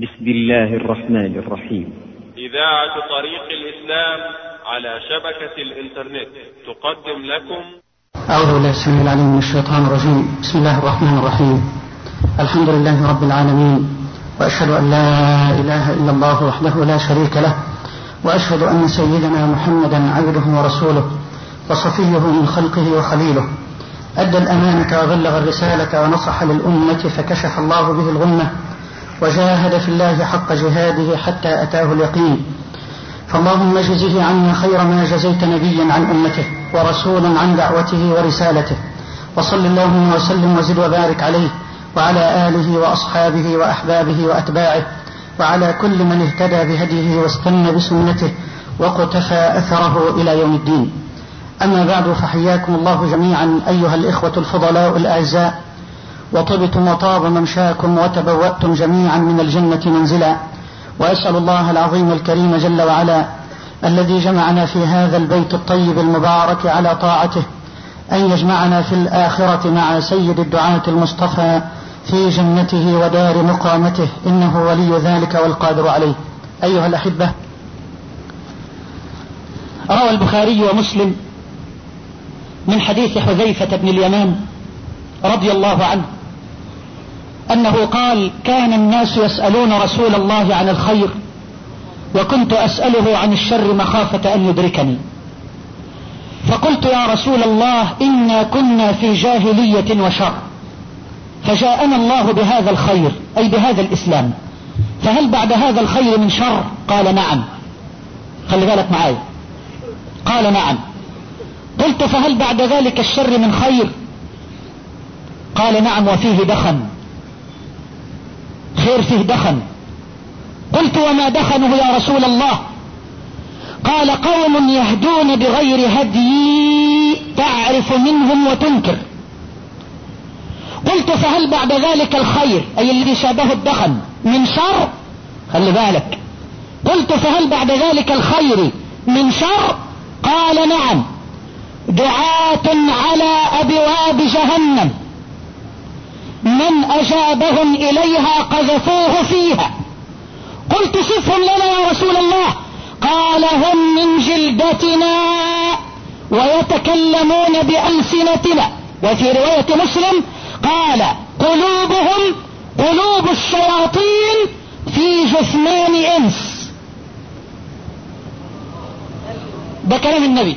بسم الله الرحمن الرحيم إذاعة طريق الإسلام على شبكة الإنترنت تقدم لكم أعوذ بالله السميع العليم من الشيطان الرجيم بسم الله الرحمن الرحيم الحمد لله رب العالمين وأشهد أن لا إله إلا الله وحده لا شريك له وأشهد أن سيدنا محمدا عبده ورسوله وصفيه من خلقه وخليله أدى الأمانة وبلغ الرسالة ونصح للأمة فكشف الله به الغمة وجاهد في الله حق جهاده حتى أتاه اليقين فاللهم اجزه عنا خير ما جزيت نبيا عن أمته ورسولا عن دعوته ورسالته وصل اللهم وسلم وزد وبارك عليه وعلى آله وأصحابه وأحبابه وأتباعه وعلى كل من اهتدى بهديه واستنى بسنته وقتفى أثره إلى يوم الدين أما بعد فحياكم الله جميعا أيها الإخوة الفضلاء الأعزاء وطبتم وطاب ممشاكم وتبوأتم جميعا من الجنة منزلا وأسأل الله العظيم الكريم جل وعلا الذي جمعنا في هذا البيت الطيب المبارك على طاعته أن يجمعنا في الآخرة مع سيد الدعاة المصطفى في جنته ودار مقامته إنه ولي ذلك والقادر عليه أيها الأحبة روى البخاري ومسلم من حديث حذيفة بن اليمان رضي الله عنه أنه قال كان الناس يسألون رسول الله عن الخير وكنت أسأله عن الشر مخافة أن يدركني فقلت يا رسول الله إنا كنا في جاهلية وشر فجاءنا الله بهذا الخير أي بهذا الإسلام فهل بعد هذا الخير من شر قال نعم خلي بالك معايا قال نعم قلت فهل بعد ذلك الشر من خير قال نعم وفيه دخن خير فيه دخن قلت وما دخنه يا رسول الله قال قوم يهدون بغير هدي تعرف منهم وتنكر قلت فهل بعد ذلك الخير أي الذي شابه الدخن من شر خلي بالك قلت فهل بعد ذلك الخير من شر قال نعم دعاة على أبواب جهنم من أجابهم إليها قذفوه فيها قلت صفهم لنا يا رسول الله قال هم من جلدتنا ويتكلمون بألسنتنا وفي رواية مسلم قال قلوبهم قلوب الشياطين في جثمان انس ده كلام النبي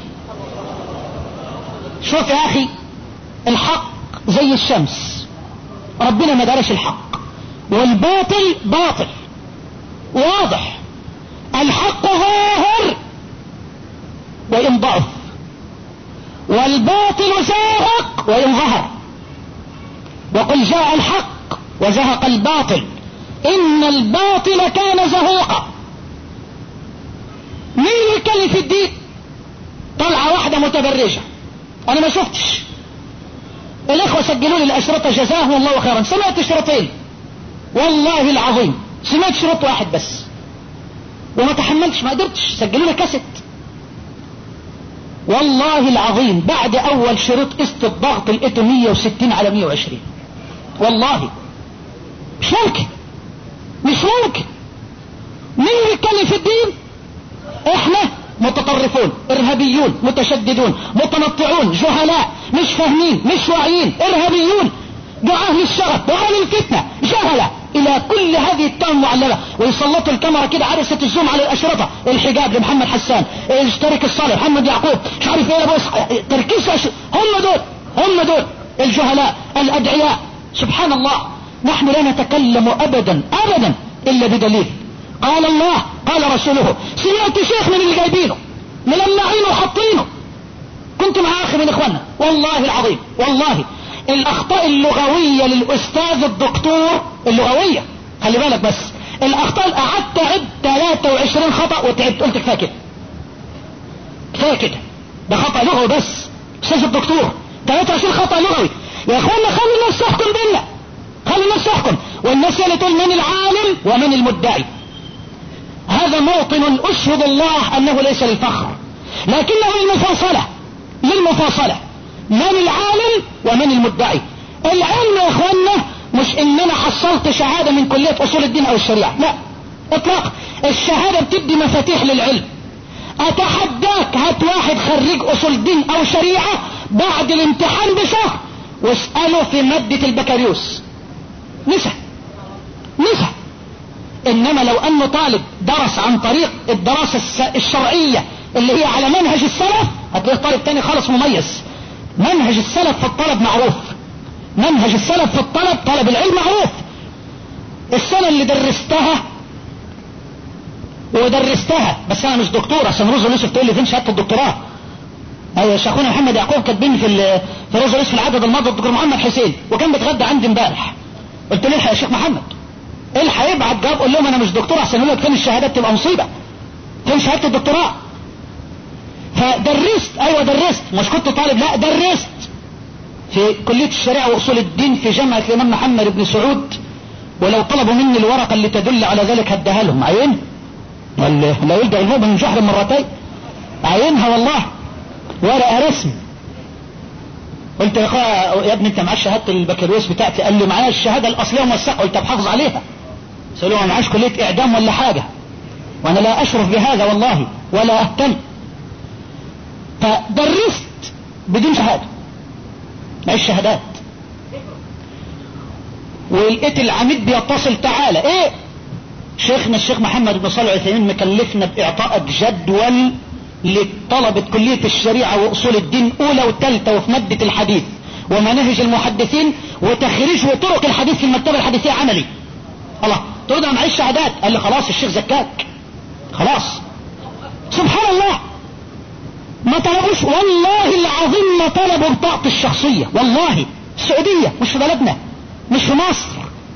شوف يا اخي الحق زي الشمس ربنا ما دارش الحق والباطل باطل واضح الحق ظاهر وإن ضعف والباطل زاهق وإن ظهر وقل جاء الحق وزهق الباطل إن الباطل كان زهوقا مين يتكلم في الدين طلعة واحدة متبرجة أنا ما شفتش الإخوة سجلوا لي الأشرطة جزاهم الله خيرا سمعت شرطين والله العظيم سمعت شرط واحد بس وما تحملتش ما قدرتش سجلوا لي كاسيت والله العظيم بعد أول شريط قست الضغط لقيته 160 على 120 والله مش ممكن مش ممكن مين يتكلم في الدين احنا متطرفون ارهابيون متشددون متنطعون جهلاء مش فاهمين مش واعيين ارهابيون دعاة للشغف دعاة للفتنة جهلة الى كل هذه التهم معلمة ويسلطوا الكاميرا كده عدسة الزوم على الاشرطة الحجاب لمحمد حسان اشترك الصالح محمد يعقوب مش عارف ايه بس تركيز هم دول هم دول الجهلاء الادعياء سبحان الله نحن لا نتكلم ابدا ابدا الا بدليل قال الله قال رسوله سمعت شيخ من اللي جايبينه ملمعينه وحاطينه كنت مع اخي من اخواننا والله العظيم والله الاخطاء اللغوية للاستاذ الدكتور اللغوية خلي بالك بس الاخطاء قعدت اعد 23 خطأ وتعبت قلت كفايه كده كفايه كده ده خطأ لغوي بس استاذ الدكتور 23 خطأ لغوي يا اخوانا خلي الناس تحكم بالله خلي الناس تحكم والناس اللي تقول من العالم ومن المدعي هذا موطن اشهد الله انه ليس للفخر لكنه للمفاصلة للمفاصلة من العالم ومن المدعي العلم يا اخوانا مش ان انا حصلت شهادة من كلية اصول الدين او الشريعة لا اطلاق الشهادة بتدي مفاتيح للعلم اتحداك هات واحد خريج اصول دين او شريعة بعد الامتحان بشهر واسأله في مادة البكالوريوس نسى نسى انما لو انه طالب درس عن طريق الدراسة الشرعية اللي هي على منهج السلف هتلاقيه طالب تاني خالص مميز منهج السلف في الطلب معروف منهج السلف في الطلب طلب العلم معروف السنة اللي درستها ودرستها بس انا مش دكتور عشان روز يوسف تقول لي فين شهاده الدكتوراه ايوه شيخنا محمد يعقوب كاتبين في في روز يوسف في العدد الماضي الدكتور محمد حسين وكان بيتغدى عندي امبارح قلت له الحق يا شيخ محمد الحق ابعت جواب قول لهم انا مش دكتور عشان يقول لك فين الشهادات تبقى مصيبه فين شهاده الدكتوراه فدرست ايوه درست مش كنت طالب لا درست في كليه الشريعه واصول الدين في جامعه الامام محمد بن سعود ولو طلبوا مني الورقه اللي تدل على ذلك هديها لهم عين لا يلدغ المؤمن من جحر مرتين عينها والله ورقه رسم قلت يا اخويا يا ابني انت معاك شهاده البكالوريوس بتاعتي قال لي معايا الشهاده الاصليه موثقه قلت بحافظ عليها قلت له ما معاش كليه اعدام ولا حاجه وانا لا اشرف بهذا والله ولا اهتم فدرست بدون شهاده معيش شهادات ولقيت العميد بيتصل تعالى ايه شيخنا الشيخ محمد بن صالح العثيمين مكلفنا باعطاء جدول لطلبة كلية الشريعة واصول الدين اولى وثالثة وفي مادة الحديث ومناهج المحدثين وتخريج وطرق الحديث في المكتبة الحديثية عملي الله تقول ده معيش شهادات قال لي خلاص الشيخ زكاك خلاص سبحان الله ما طلبوش والله العظيم ما طلبوا بطاقة الشخصية والله السعودية مش في بلدنا مش في مصر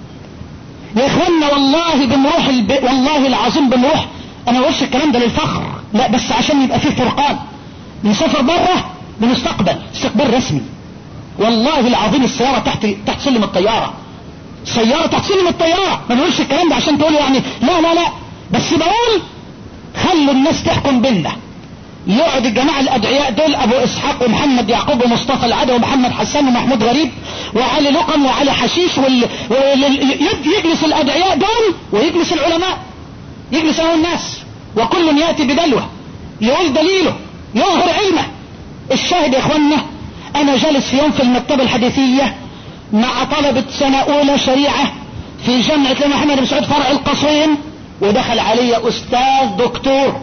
يا اخوانا والله بنروح الب... والله العظيم بنروح انا ما الكلام ده للفخر لا بس عشان يبقى فيه فرقان نسافر بره بنستقبل استقبال رسمي والله العظيم السيارة تحت تحت سلم الطيارة سيارة تحت سلم الطيارة ما بنقولش الكلام ده عشان تقول يعني لا لا لا بس بقول خلوا الناس تحكم بينا يقعد الجماعة الأدعياء دول أبو إسحاق ومحمد يعقوب ومصطفى العدو ومحمد حسان ومحمود غريب وعلي لقم وعلي حشيش وال... وال... يجلس الأدعياء دول ويجلس العلماء يجلس له الناس وكل يأتي بدلوه يقول دليله يظهر علمه الشاهد يا إخوانا أنا جالس في يوم في المكتبة الحديثية مع طلبة سنة أولى شريعة في جامعة محمد بن سعود فرع القصرين ودخل علي أستاذ دكتور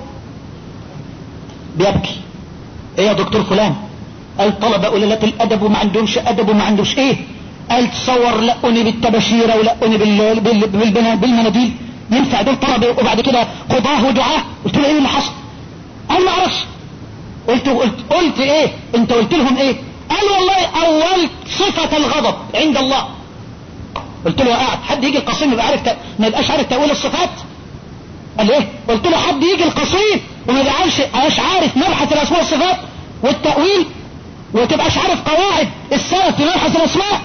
بيبكي ايه يا دكتور فلان قال طلبة قلالات الادب وما عندهمش ادب وما عندهمش ايه قال تصور لقوني بالتباشيرة ولقوني بال... بال... بال... بالمناديل ينفع دول طلبة وبعد كده قضاه ودعاه قلت له ايه اللي حصل قال ما اعرفش قلت قلت قلت ايه انت قلت لهم ايه قال والله اول صفة الغضب عند الله قلت له قاعد حد يجي القصيم يبقى عارف ت... ما يبقاش عارف تأويل الصفات قال ايه قلت له حد يجي القصيم وما يبقاش مش عارف مبحث الاسماء والصفات والتأويل وتبقاش عارف قواعد السلف في مبحث الاسماء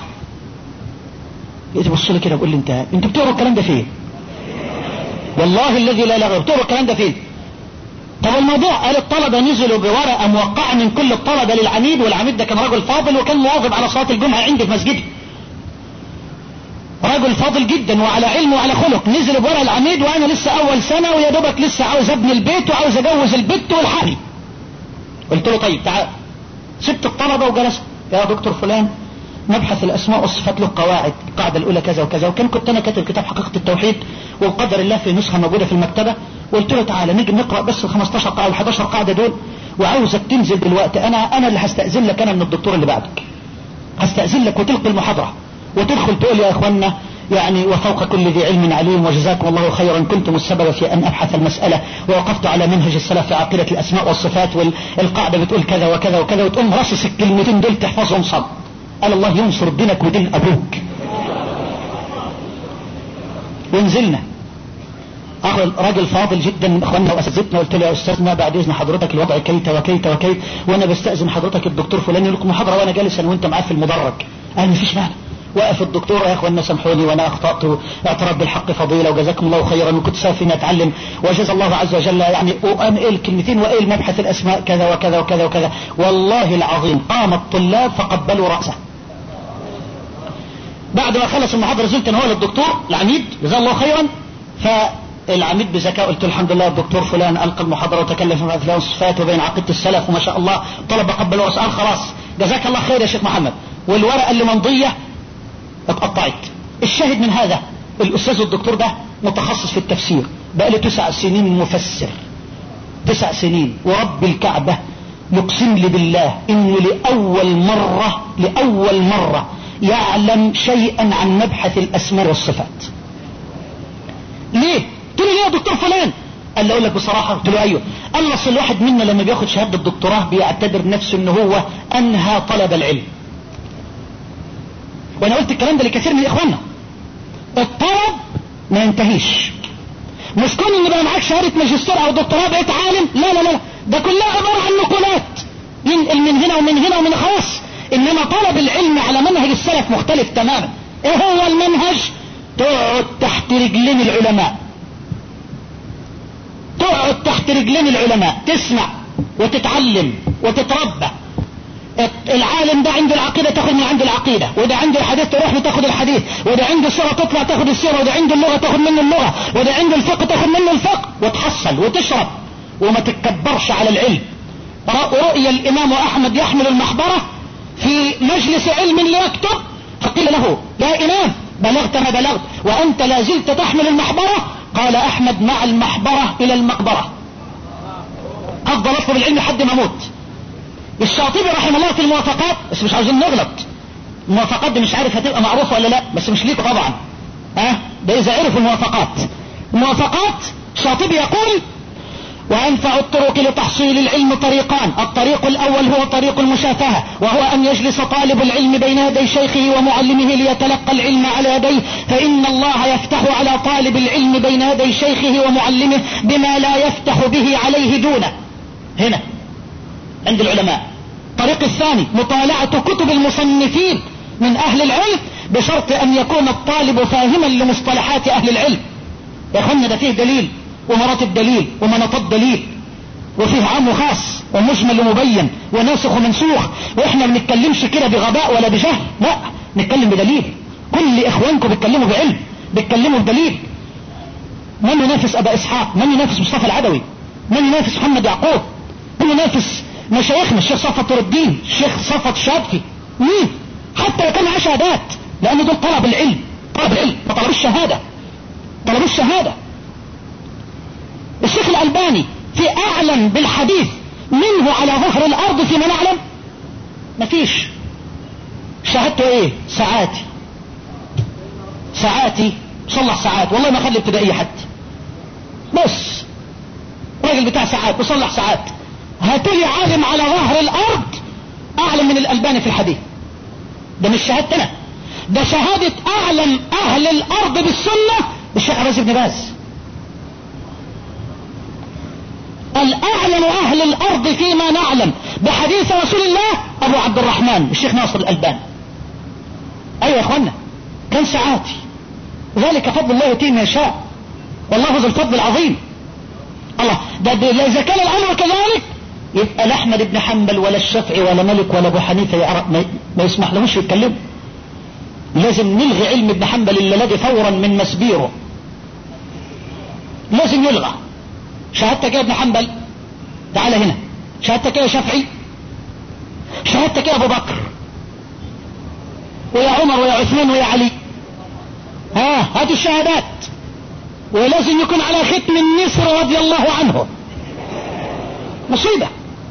يجي تبص لي كده بقول لي انت انت بتقرا الكلام ده فين والله الذي لا اله بتقرا الكلام ده فين طب الموضوع قال الطلبة نزلوا بورقة موقعة من كل الطلبة للعميد والعميد ده كان رجل فاضل وكان مواظب على صلاة الجمعة عندي في مسجدي رجل فاضل جدا وعلى علم وعلى خلق نزل بورقة العميد وانا لسه اول سنة ويا دوبك لسه عاوز ابني البيت وعاوز اجوز البت والحقني قلت له طيب تعال سبت الطلبة وجلست يا دكتور فلان مبحث الاسماء والصفات له قواعد القاعدة الاولى كذا وكذا وكان كنت انا كاتب كتاب حقيقة التوحيد وقدر الله في نسخة موجودة في المكتبة وقلت له تعالى نيجي نقرأ بس ال 15 قاعدة ال 11 قاعدة دول وعاوزك تنزل دلوقتي انا انا اللي هستأذن لك انا من الدكتور اللي بعدك هستأذن لك وتلقي المحاضرة وتدخل تقول يا اخوانا يعني وفوق كل ذي علم عليم وجزاكم الله خيرا كنتم السبب في ان ابحث المسألة ووقفت على منهج السلف في عقيدة الاسماء والصفات والقاعدة بتقول كذا وكذا وكذا وتقوم رصص الكلمتين دول تحفظهم صم قال الله ينصر دينك ودين ابوك ونزلنا راجل فاضل جدا من اخواننا واساتذتنا قلت له يا استاذنا بعد اذن حضرتك الوضع كيت وكيت وكيت وانا بستاذن حضرتك الدكتور فلان يلقي محاضره وانا جالس انا وانت معاه في المدرج قال مفيش مانع وقف الدكتور يا اخوانا سامحوني وانا اخطات اعتراف بالحق فضيله وجزاكم الله خيرا وكنت سافي اني اتعلم وجزا الله عز وجل يعني وانقل كلمتين واقل مبحث الاسماء كذا وكذا وكذا وكذا والله العظيم قام الطلاب فقبلوا راسه بعد ما خلص المحاضرة زلت انا هو للدكتور العميد جزاه الله خيرا فالعميد بذكاء قلت له الحمد لله الدكتور فلان ألقى المحاضرة وتكلم في فلان الصفات وبين عقيدة السلف وما شاء الله طلب قبل وسأل خلاص جزاك الله خير يا شيخ محمد والورقة اللي ممضية اتقطعت الشاهد من هذا الأستاذ الدكتور ده متخصص في التفسير بقى له تسع سنين مفسر تسع سنين ورب الكعبة يقسم لي بالله انه لأول مرة لأول مرة يعلم شيئا عن مبحث الأسماء والصفات ليه قلت له ليه يا دكتور فلان قال لي اقول لك بصراحة قلت له ايوه قال لي اصل الواحد منا لما بياخد شهادة الدكتوراه بيعتبر نفسه ان هو انهى طلب العلم وانا قلت الكلام ده لكثير من اخواننا الطلب ما ينتهيش مش كون ان بقى معاك شهادة ماجستير او دكتوراه بقيت عالم لا لا لا ده كلها عبارة عن نقولات ينقل من هنا ومن هنا ومن خلاص انما طلب العلم على منهج السلف مختلف تماما ايه هو المنهج تقعد تحت رجلين العلماء تقعد تحت رجلين العلماء تسمع وتتعلم وتتربى العالم ده عنده العقيدة تاخد من عنده العقيدة وده عنده الحديث تروح له تاخد الحديث وده عنده السيرة تطلع تاخد السيرة وده عنده اللغة تاخد منه اللغة وده عنده الفقه تاخد منه الفقه وتحصل وتشرب وما تتكبرش على العلم رؤي الامام احمد يحمل المحبرة في مجلس علم ليكتب فقيل له يا امام بلغت ما بلغت وانت لا زلت تحمل المحبرة قال احمد مع المحبرة الى المقبرة افضل اطلب العلم لحد ما اموت الشاطبي رحمه الله في الموافقات بس مش عاوزين نغلط الموافقات دي مش عارف هتبقى معروفة ولا لا بس مش ليك طبعا ها أه؟ ده اذا عرفوا الموافقات الموافقات الشاطبي يقول وأنفع الطرق لتحصيل العلم طريقان الطريق الأول هو طريق المشافهة وهو أن يجلس طالب العلم بين يدي شيخه ومعلمه ليتلقى العلم على يديه فإن الله يفتح على طالب العلم بين يدي شيخه ومعلمه بما لا يفتح به عليه دونه هنا عند العلماء الطريق الثاني مطالعة كتب المصنفين من أهل العلم بشرط أن يكون الطالب فاهما لمصطلحات أهل العلم يا أخوانا ده فيه دليل ومراتب دليل ومناطات دليل وفيه عام وخاص ومجمل ومبين وناسخ ومنسوخ واحنا ما بنتكلمش كده بغباء ولا بجهل لا نتكلم بدليل كل اخوانكم بيتكلموا بعلم بيتكلموا بدليل من ينافس ابا اسحاق من ينافس مصطفى العدوي من ينافس محمد يعقوب من ينافس مشايخنا الشيخ صفت الدين الشيخ صفت الشابكي مين حتى لو كان معاه شهادات لان دول طلب العلم طلب العلم ما طلبوش الشهاده طلبوش الشهاده الشيخ الألباني في أعلم بالحديث منه على ظهر الأرض فيما نعلم مفيش شهادته ايه ساعاتي ساعاتي صلح ساعات والله ما خلي ابتدائية حتى بس راجل بتاع ساعات وصلح ساعات هاتولي عالم على ظهر الأرض أعلم من الألباني في الحديث ده مش شهادتنا ده شهادة أعلم أهل الأرض بالسنة الشيخ عباس بن باز الأعلم أهل الأرض فيما نعلم بحديث رسول الله أبو عبد الرحمن الشيخ ناصر الألباني أيوة يا أخوانا كان ساعاتي ذلك فضل الله يتيه ما يشاء والله ذو الفضل العظيم الله ده, ده إذا كان الأمر كذلك يبقى لا أحمد بن حنبل ولا الشافعي ولا ملك ولا أبو حنيفة ما, ما يسمح لهمش يتكلموا لازم نلغي علم ابن حنبل الذي فورا من مسبيره لازم يلغى شهادتك يا ابن حنبل تعال هنا شهادتك يا شافعي شهادتك يا ابو بكر ويا عمر ويا عثمان ويا علي ها هذه الشهادات ولازم يكون على ختم النسر رضي الله عنه مصيبة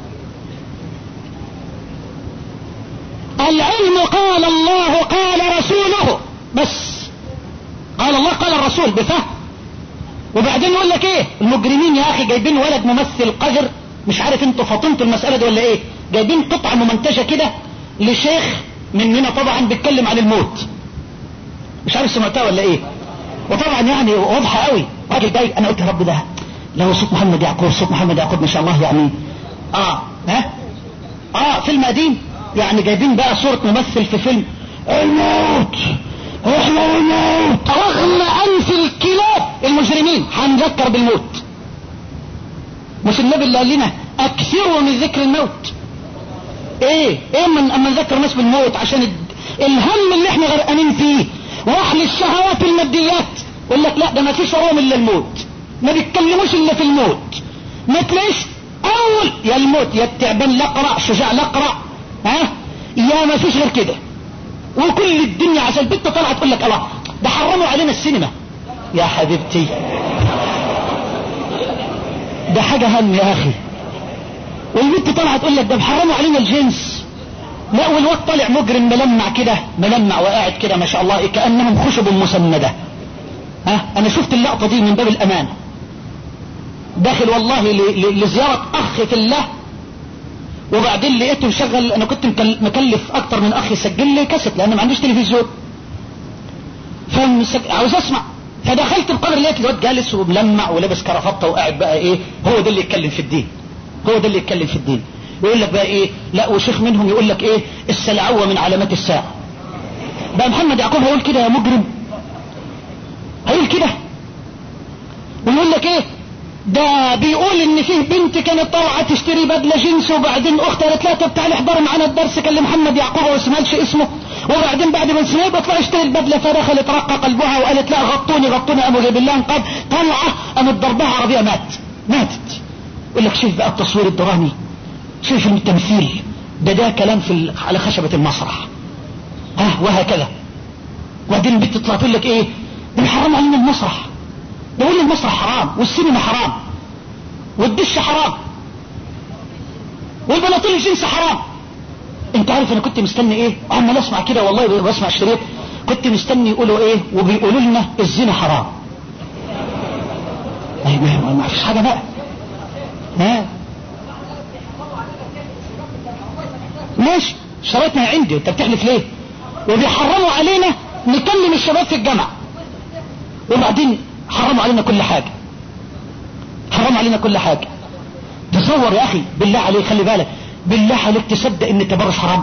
العلم قال الله قال رسوله بس قال الله قال الرسول بفهم وبعدين يقول لك ايه المجرمين يا اخي جايبين ولد ممثل قذر مش عارف انتوا فاطمتوا المسألة دي ولا ايه جايبين قطعة ممنتجة كده لشيخ مننا طبعا بيتكلم عن الموت مش عارف سمعتها ولا ايه وطبعا يعني واضحة قوي راجل جاي انا قلت يا رب ده لو صوت محمد يعقوب صوت محمد يعقوب ما شاء الله يعني اه ها اه فيلم قديم يعني جايبين بقى صورة ممثل في فيلم الموت احنا الموت رغم انف الكلاب المجرمين هنذكر بالموت مش النبي اللي قال لنا اكثروا من ذكر الموت ايه ايه من اما نذكر الناس بالموت عشان الهم اللي احنا غرقانين فيه واحل الشهوات الماديات يقول لك لا ده ما فيش وراهم الا الموت ما بيتكلموش الا في الموت ما تلاقيش اول يا الموت يا التعبان الاقرع شجاع الاقرع ها يا ما فيش غير كده وكل الدنيا عشان البنت طلعت تقول لك الله ده حرموا علينا السينما يا حبيبتي ده حاجة هم يا اخي والبنت طلعت تقول لك ده حرموا علينا الجنس لا والواد طالع مجرم ملمع كده ملمع وقاعد كده ما شاء الله كأنهم خشب مسندة ها انا شفت اللقطة دي من باب الامان داخل والله ل- ل- لزيارة اخ في الله وبعدين لقيته مشغل انا كنت مكل- مكلف اكتر من اخ يسجل لي كاسيت لان ما عنديش تلفزيون فمسج... عاوز اسمع فدخلت القبر لقيت الواد جالس وملمع ولابس كرافطه وقاعد بقى ايه هو ده اللي يتكلم في الدين هو ده اللي يتكلم في الدين يقول لك بقى ايه لا وشيخ منهم يقول لك ايه السلعوه من علامات الساعه بقى محمد يعقوب هيقول كده يا مجرم هيقول كده ويقول لك ايه ده بيقول ان فيه بنت كانت طالعه تشتري بدله جنس وبعدين اختها قالت لها طب تعالي احضري معانا الدرس كان لمحمد يعقوب وما سمعتش اسمه وبعدين بعد ما سمعت بطلع اشتري البدله فدخلت رق قلبها وقالت لا غطوني غطوني قاموا جايبين لها انقاذ طلعه قامت ضربها عربيه مات ماتت يقول لك شوف بقى التصوير الدرامي شوف التمثيل ده ده كلام في ال- على خشبه المسرح ها وهكذا وبعدين البنت تطلع تقول لك ايه ده حرام علينا المسرح ده يقول لي المسرح حرام والسينما حرام والدش حرام والبناطيل الجنس حرام انت عارف انا كنت مستني ايه عمال اسمع كده والله بسمع شريط كنت مستني يقولوا ايه وبيقولوا لنا الزنا حرام اي ما ما فيش حاجه بقى ها ماشي شريطنا عندي انت بتحلف ليه وبيحرموا علينا نكلم الشباب في الجامعه وبعدين حرموا علينا كل حاجه حرام علينا كل حاجة تصور يا اخي بالله عليك خلي بالك بالله عليك تصدق ان التبرج حرام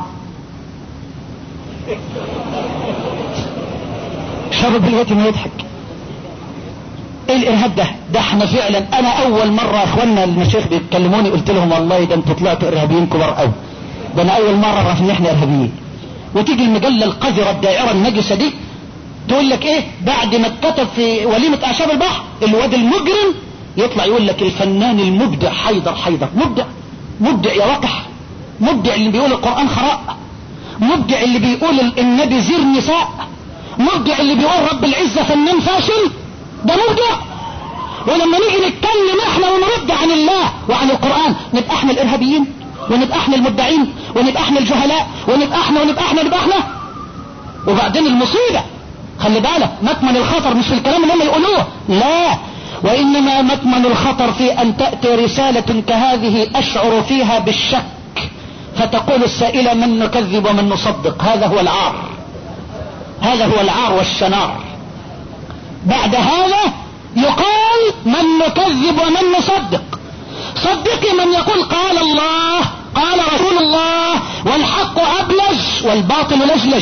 شرب دلوقتي ما يضحك ايه الارهاب ده ده احنا فعلا انا اول مرة اخواننا المشايخ بيتكلموني قلت لهم والله ده انتوا طلعتوا ارهابيين كبار قوي ده انا اول مرة اعرف ان احنا ارهابيين وتيجي المجلة القذرة الدائرة النجسة دي تقول لك ايه بعد ما اتكتب في وليمة اعشاب البحر الواد المجرم يطلع يقول لك الفنان المبدع حيدر حيدر مبدع مبدع يا وقح مبدع اللي بيقول القرآن خراء مبدع اللي بيقول ال- النبي زير نساء مبدع اللي بيقول رب العزة فنان فاشل ده مبدع ولما نيجي نتكلم احنا ونرد عن الله وعن القرآن نبقى احنا الارهابيين ونبقى احنا المدعين ونبقى احنا الجهلاء ونبقى احنا ونبقى احنا ونبقى احنا وبعدين المصيبة خلي بالك مكمن الخطر مش في الكلام اللي هم يقولوه لا وإنما مكمن الخطر في أن تأتي رسالة كهذه أشعر فيها بالشك فتقول السائلة من نكذب ومن نصدق هذا هو العار هذا هو العار والشنار بعد هذا يقال من نكذب ومن نصدق صدقي من يقول قال الله قال رسول الله والحق أبلج والباطل لجلج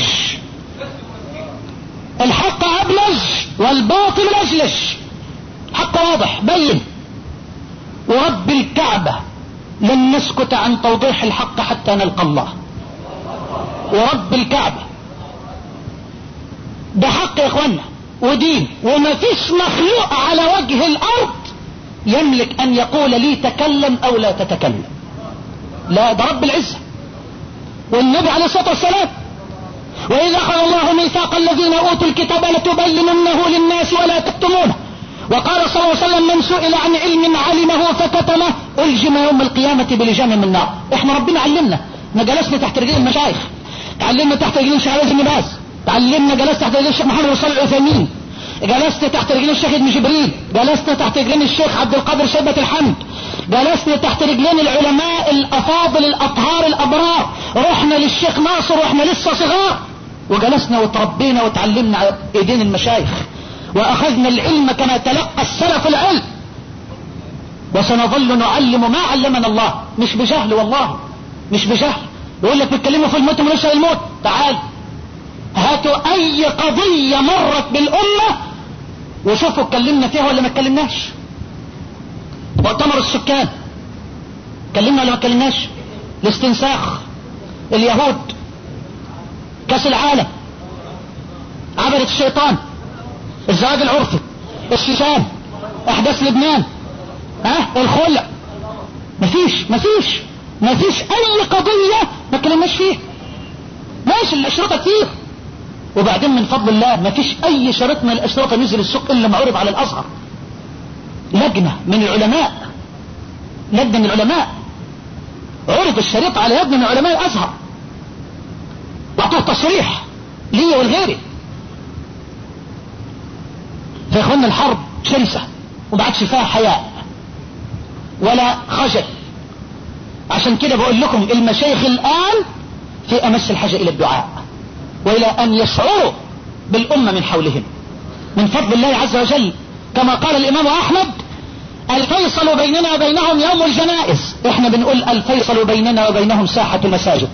الحق أبلج والباطل لجلج حق واضح بين ورب الكعبة لن نسكت عن توضيح الحق حتى نلقى الله ورب الكعبة ده حق يا اخوانا ودين وما فيش مخلوق على وجه الارض يملك ان يقول لي تكلم او لا تتكلم لا ده رب العزة والنبي عليه الصلاة والسلام وإذا أخذ الله ميثاق الذين أوتوا الكتاب لتبيننه للناس ولا تكتمونه وقال صلى الله عليه وسلم من سئل عن علم علمه فكتمه ألجم يوم القيامة بلجام من نار احنا ربنا علمنا ما جلسنا تحت رجلين المشايخ تعلمنا تحت رجلين الشيخ عبد بن باز تعلمنا جلست تحت رجلين الشيخ محمد صالح العثيمين جلست تحت رجلين الشيخ ابن جبريل جلست تحت رجلين الشيخ عبد القادر شيبة الحمد جلست تحت رجلين العلماء الافاضل الاطهار الابرار رحنا للشيخ ناصر واحنا لسه صغار وجلسنا وتربينا وتعلمنا على ايدين المشايخ واخذنا العلم كما تلقى السلف العلم وسنظل نعلم ما علمنا الله مش بجهل والله مش بجهل يقول لك بتكلموا في الموت ملوش الموت تعال هاتوا اي قضية مرت بالامة وشوفوا اتكلمنا فيها ولا ما اتكلمناش مؤتمر السكان اتكلمنا ولا ما اتكلمناش الاستنساخ اليهود كاس العالم عبدة الشيطان الزواج العرفي الشيشان احداث لبنان ها الخلع مفيش مفيش مفيش اي قضية ما كلمناش فيها ماشي الاشرطة كتير وبعدين من فضل الله مفيش اي شريط من الاشرطة نزل السوق الا ما عرض على الازهر لجنة من العلماء لجنة من العلماء عرض الشريط على يد من علماء الازهر واعطوه تصريح لي ولغيري فيا اخوانا الحرب شرسة وما عادش فيها حياء ولا خجل عشان كده بقول لكم المشايخ الآن في أمس الحاجة إلى الدعاء وإلى أن يشعروا بالأمة من حولهم من فضل الله عز وجل كما قال الإمام أحمد الفيصل بيننا وبينهم يوم الجنائز احنا بنقول الفيصل بيننا وبينهم ساحة المساجد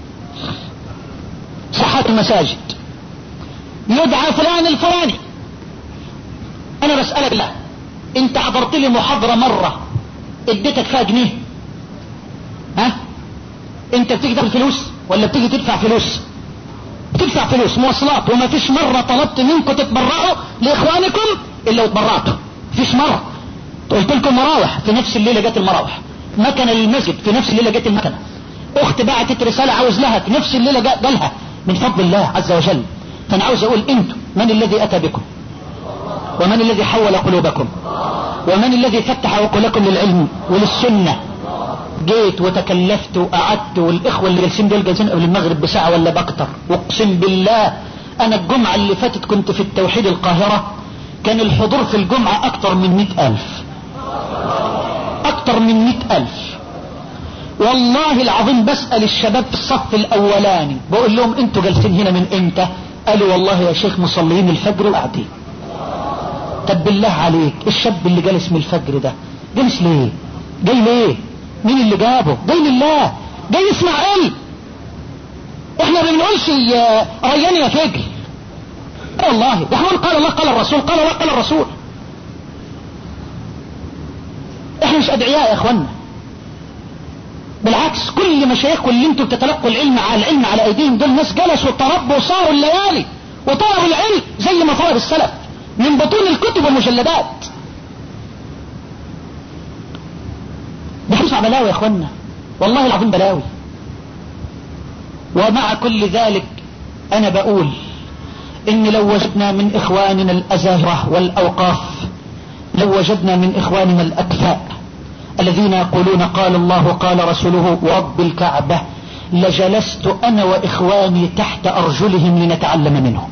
ساحات المساجد يدعى فلان الفلاني انا بسألك بالله انت عبرت لي محاضرة مرة اديتك فيها جنيه ها انت بتيجي تاخد فلوس ولا بتيجي تدفع فلوس بتدفع فلوس مواصلات وما فيش مرة طلبت منكم تتبرعوا لاخوانكم الا وتبرعتوا فيش مرة قلت لكم مراوح في نفس الليلة جت المراوح مكنة للمسجد في نفس الليلة جت المكنة اخت بعتت رسالة عاوز لها في نفس الليلة جالها من فضل الله عز وجل فانا عاوز اقول انتم من الذي اتى بكم ومن الذي حول قلوبكم ومن الذي فتح عقولكم للعلم وللسنة جيت وتكلفت وقعدت والاخوة اللي جالسين دول جالسين قبل المغرب بساعة ولا باكتر واقسم بالله انا الجمعة اللي فاتت كنت في التوحيد القاهرة كان الحضور في الجمعة اكتر من مئة الف اكتر من مئة الف والله العظيم بسأل الشباب في الصف الاولاني بقول لهم انتوا جالسين هنا من امتى قالوا والله يا شيخ مصلين الفجر وقاعدين طب بالله عليك الشاب اللي جالس من الفجر ده جالس ليه جاي ليه مين اللي جابه جاي لله جاي يسمع علم احنا ما بنقولش يا ريان يا فجر والله احنا قال الله قال الرسول قال الله قال الرسول احنا مش ادعياء يا اخوانا بالعكس كل مشايخكم اللي انتم بتتلقوا العلم على العلم على ايديهم دول ناس جلسوا وتربوا وصاروا الليالي وطلبوا العلم زي ما طلب السلف من بطون الكتب والمجلدات بحسع بلاوي يا اخوانا والله العظيم بلاوي ومع كل ذلك انا بقول ان لو وجدنا من اخواننا الازاهرة والاوقاف لو وجدنا من اخواننا الاكفاء الذين يقولون قال الله قال رسوله ورب الكعبة لجلست انا واخواني تحت ارجلهم لنتعلم منهم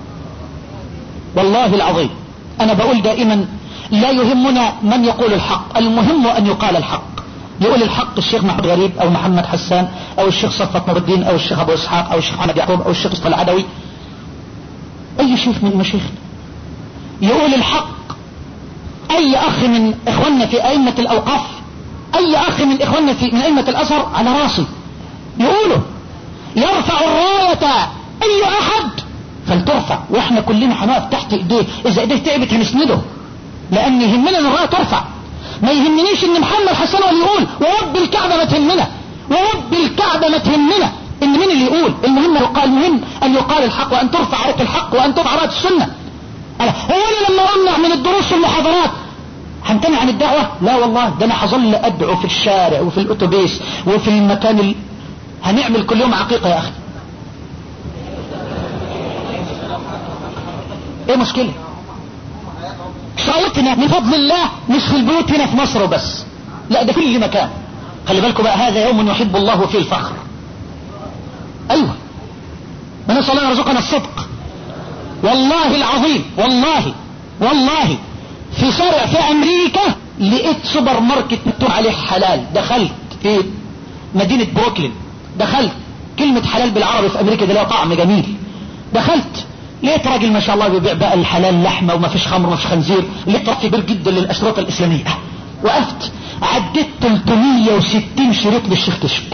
والله العظيم انا بقول دائما لا يهمنا من يقول الحق المهم ان يقال الحق يقول الحق الشيخ محمد غريب او محمد حسان او الشيخ صفت نور الدين او الشيخ ابو اسحاق او الشيخ محمد يعقوب او الشيخ العدوي اي شيخ من المشايخ يقول الحق اي اخ من اخواننا في ائمة الاوقاف اي اخ من اخواننا في من ائمة الازهر على راسي يقولوا يرفع الراية اي احد فلترفع واحنا كلنا هنقف تحت ايديه اذا ايديه تعبت هنسنده لان يهمنا ان الرايه ترفع ما يهمنيش ان محمد حسن هو اللي يقول ورب الكعبه ما تهمنا ورب الكعبه ما تهمنا ان مين اللي يقول المهم يقال المهم ان يقال الحق وان ترفع رايه الحق وان ترفع رايه السنه هو انا لما امنع من الدروس والمحاضرات همتنع عن الدعوة لا والله ده انا هظل ادعو في الشارع وفي الاتوبيس وفي المكان ال... هنعمل كل يوم عقيقة يا اخي ايه مشكلة شاوتنا من فضل الله مش في البيوت هنا في مصر وبس لا ده كل مكان خلي بالكم بقى هذا يوم يحب الله فيه الفخر ايوه ونسأل الله يرزقنا الصدق والله العظيم والله والله في شارع في امريكا لقيت سوبر ماركت مكتوب عليه حلال دخلت في مدينة بروكلين دخلت كلمة حلال بالعربي في امريكا ده لها طعم جميل دخلت لقيت راجل ما شاء الله بيبيع بقى الحلال لحمة وما فيش خمر وما فيش خنزير لقيت طرف كبير جدا للاشرطة الاسلامية وقفت عديت 360 شريط للشيخ كشك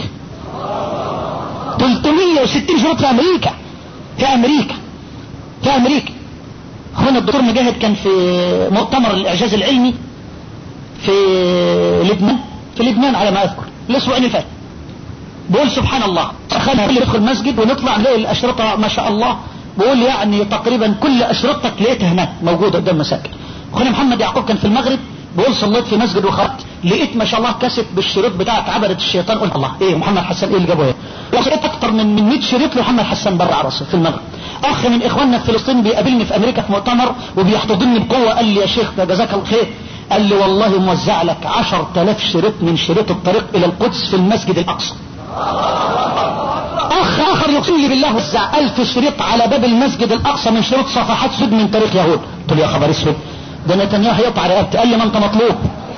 360 شريط في امريكا في امريكا في امريكا هنا الدكتور مجاهد كان في مؤتمر الاعجاز العلمي في لبنان في لبنان على ما اذكر الاسبوع اللي فات بقول سبحان الله دخلها اللي يدخل المسجد ونطلع نلاقي الاشرطه ما شاء الله بقول يعني تقريبا كل اشرطتك لقيتها هناك موجوده قدام المساجد اخونا محمد يعقوب كان في المغرب بقول صليت في مسجد وخرجت لقيت ما شاء الله كاسيت بالشريط بتاعت عبدة الشيطان قلت الله ايه محمد حسان ايه اللي جابه ايه وصلت اكتر من من 100 شريط لمحمد حسان بره على راسه في المغرب اخ من اخواننا في فلسطين بيقابلني في امريكا في مؤتمر وبيحتضنني بقوه قال لي يا شيخ جزاك الله خير قال لي والله موزع لك 10000 شريط من شريط الطريق الى القدس في المسجد الاقصى اخ اخر يقسم لي بالله وزع 1000 شريط على باب المسجد الاقصى من شريط صفحات سود من تاريخ يهود قلت له يا خبر اسود ده نتنياهو هيقطع رقبتي قال لي ما انت مطلوب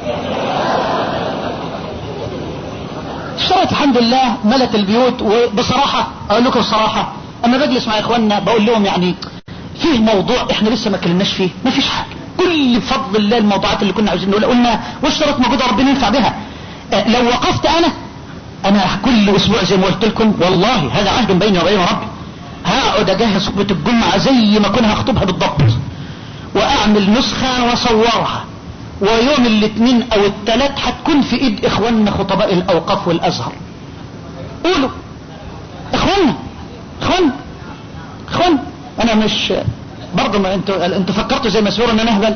اشتريت الحمد لله ملت البيوت وبصراحة اقول لكم الصراحة اما بجلس مع اخواننا بقول لهم يعني فيه موضوع احنا لسه ما اتكلمناش فيه ما فيش حاجة كل بفضل الله الموضوعات اللي كنا عاوزين نقولها قلنا واشترط موجودة ربنا ينفع بها اه لو وقفت انا انا كل اسبوع زي ما قلت لكم والله هذا عهد بيني وبين ربي هقعد اجهز خطبة الجمعة زي ما كنا هخطبها بالضبط واعمل نسخة واصورها ويوم الاثنين او الثلاث هتكون في ايد اخواننا خطباء الاوقاف والازهر قولوا اخواننا اخواننا اخواننا انا مش برضه ما انتوا انتوا فكرتوا زي مسؤول ان انا اهبل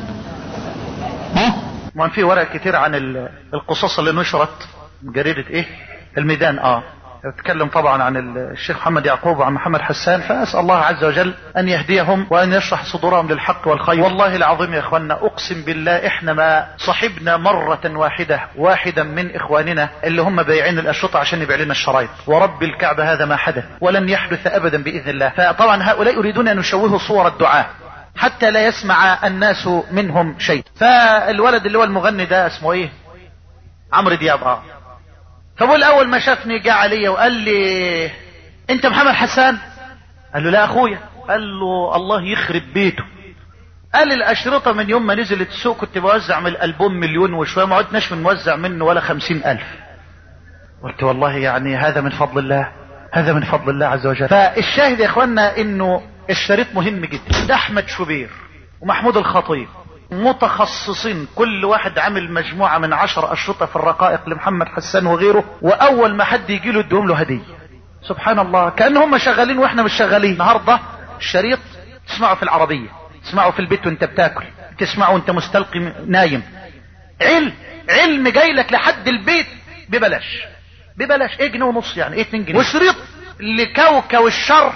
ها ما في ورق كتير عن ال- القصص اللي نشرت جريدة ايه الميدان اه اتكلم طبعا عن الشيخ محمد يعقوب وعن محمد حسان فاسال الله عز وجل ان يهديهم وان يشرح صدورهم للحق والخير والله العظيم يا اخوانا اقسم بالله احنا ما صحبنا مرة واحدة واحدا من اخواننا اللي هم بايعين الاشرطة عشان يبيع لنا الشرايط ورب الكعبة هذا ما حدث ولن يحدث ابدا باذن الله فطبعا هؤلاء يريدون ان يشوهوا صور الدعاة حتى لا يسمع الناس منهم شيء فالولد اللي هو المغني ده اسمه ايه عمرو دياب اه فبقول اول ما شافني جه عليا وقال لي انت محمد حسان قال له لا اخويا قال له الله يخرب بيته قال لي الاشرطه من يوم ما نزلت السوق كنت بوزع من الالبوم مليون وشويه ما عدناش بنوزع منه ولا خمسين الف قلت والله يعني هذا من فضل الله هذا من فضل الله عز وجل فالشاهد يا اخوانا انه الشريط مهم جدا ده احمد شوبير ومحمود الخطيب متخصصين كل واحد عامل مجموعة من عشر أشرطة في الرقائق لمحمد حسان وغيره وأول ما حد يجي له يديهم له هدية سبحان الله كأن هم شغالين وإحنا مش شغالين النهاردة الشريط تسمعه في العربية تسمعه في البيت وانت بتاكل تسمعه وانت مستلقي نايم علم علم جاي لك لحد البيت ببلاش ببلاش ايه جنيه ونص يعني ايه 2 جنيه وشريط لكوكب الشر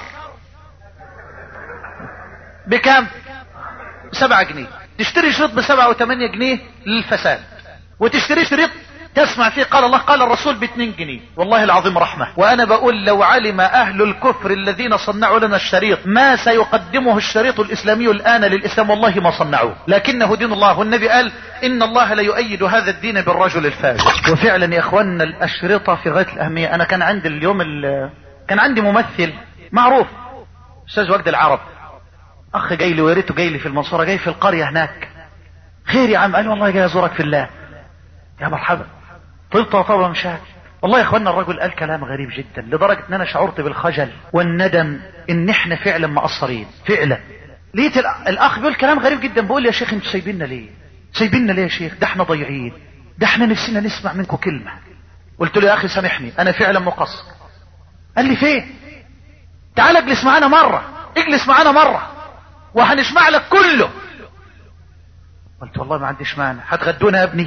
بكام سبعة جنيه تشتري شريط بسبعة وثمانية جنيه للفساد وتشتري شريط تسمع فيه قال الله قال الرسول باتنين جنيه والله العظيم رحمة وانا بقول لو علم اهل الكفر الذين صنعوا لنا الشريط ما سيقدمه الشريط الاسلامي الان للاسلام والله ما صنعوه لكنه دين الله والنبي قال ان الله لا يؤيد هذا الدين بالرجل الفاجر وفعلا يا اخواننا الاشرطة في غاية الاهمية انا كان عندي اليوم ال- كان عندي ممثل معروف استاذ وجد العرب اخ جاي لي ويريته جاي لي في المنصورة جاي في القرية هناك خير يا عم قال والله جاي ازورك في الله يا مرحبا طلت طبعا مش عارف والله يا اخوانا الرجل قال كلام غريب جدا لدرجة ان انا شعرت بالخجل والندم ان احنا فعلا مقصرين فعلا لقيت الأ- الاخ بيقول كلام غريب جدا بيقول لي يا شيخ انتوا سايبيننا ليه سايبيننا ليه يا شيخ ده احنا ضايعين ده احنا نفسنا نسمع منكم كلمة قلت له يا اخي سامحني انا فعلا مقصر قال لي فين تعال اجلس معانا مرة اجلس معانا مرة وهنسمع لك كله قلت والله ما عنديش مانع هتغدونا يا ابني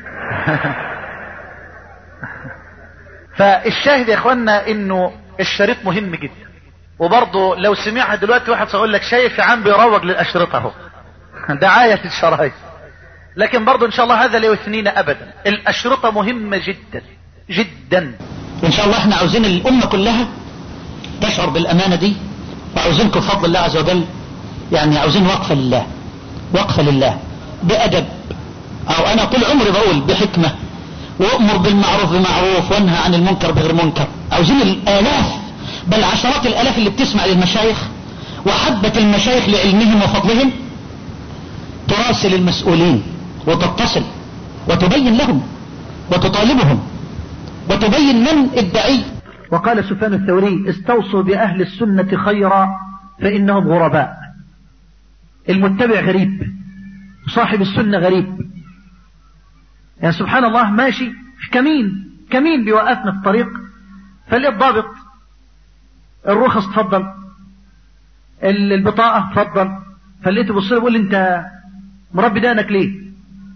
فالشاهد يا اخوانا انه الشريط مهم جدا وبرضه لو سمعها دلوقتي واحد سيقول لك شايف يا عم بيروج للاشرطه اهو دعايه الشرايط لكن برضه ان شاء الله هذا لا يثنينا ابدا الاشرطه مهمه جدا جدا ان شاء الله احنا عاوزين الامة كلها تشعر بالامانة دي وعاوزينكم بفضل الله عز وجل يعني عاوزين وقفة لله وقفة لله بأدب او انا طول عمري بقول بحكمة وامر بالمعروف بمعروف وانهى عن المنكر بغير منكر عاوزين الالاف بل عشرات الالاف اللي بتسمع للمشايخ وحبة المشايخ لعلمهم وفضلهم تراسل المسؤولين وتتصل وتبين لهم وتطالبهم وتبين من الدعي وقال سفيان الثوري استوصوا بأهل السنة خيرا فإنهم غرباء المتبع غريب صاحب السنة غريب يعني سبحان الله ماشي في كمين كمين بيوقفنا في الطريق فليه الضابط الرخص تفضل ال- البطاقة تفضل فلقيته بص لي بيقول لي انت مربي دقنك ليه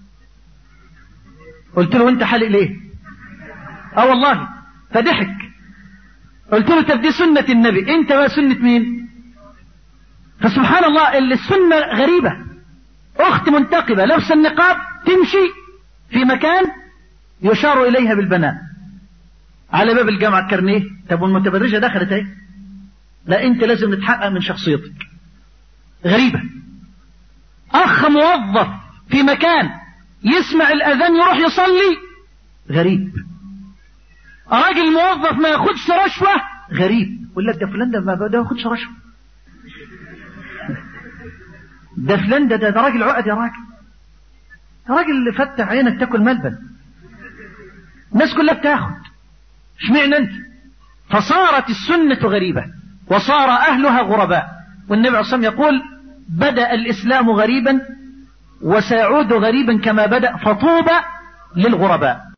قلت له وانت حالق ليه اه والله فضحك قلت له طب دي سنة النبي انت بقى سنة مين فسبحان الله اللي السنة غريبة اخت منتقبة لابسه النقاب تمشي في مكان يشار اليها بالبنات على باب الجامعة الكارنيه طب والمتبرجة دخلت اهي لا انت لازم نتحقق من شخصيتك غريبة اخ موظف في مكان يسمع الاذان يروح يصلي غريب راجل موظف ما ياخدش رشوة غريب يقول لك ده فلان ده ما ده ياخدش رشوة ده فلان ده ده, ده راجل عقد يا راجل يا راجل اللي فتح عينك تاكل ملبن الناس كلها بتاخد اشمعنى انت فصارت السنة غريبة وصار أهلها غرباء والنبي عليه الصلاة والسلام يقول بدأ الإسلام غريبا وسيعود غريبا كما بدأ فطوبى للغرباء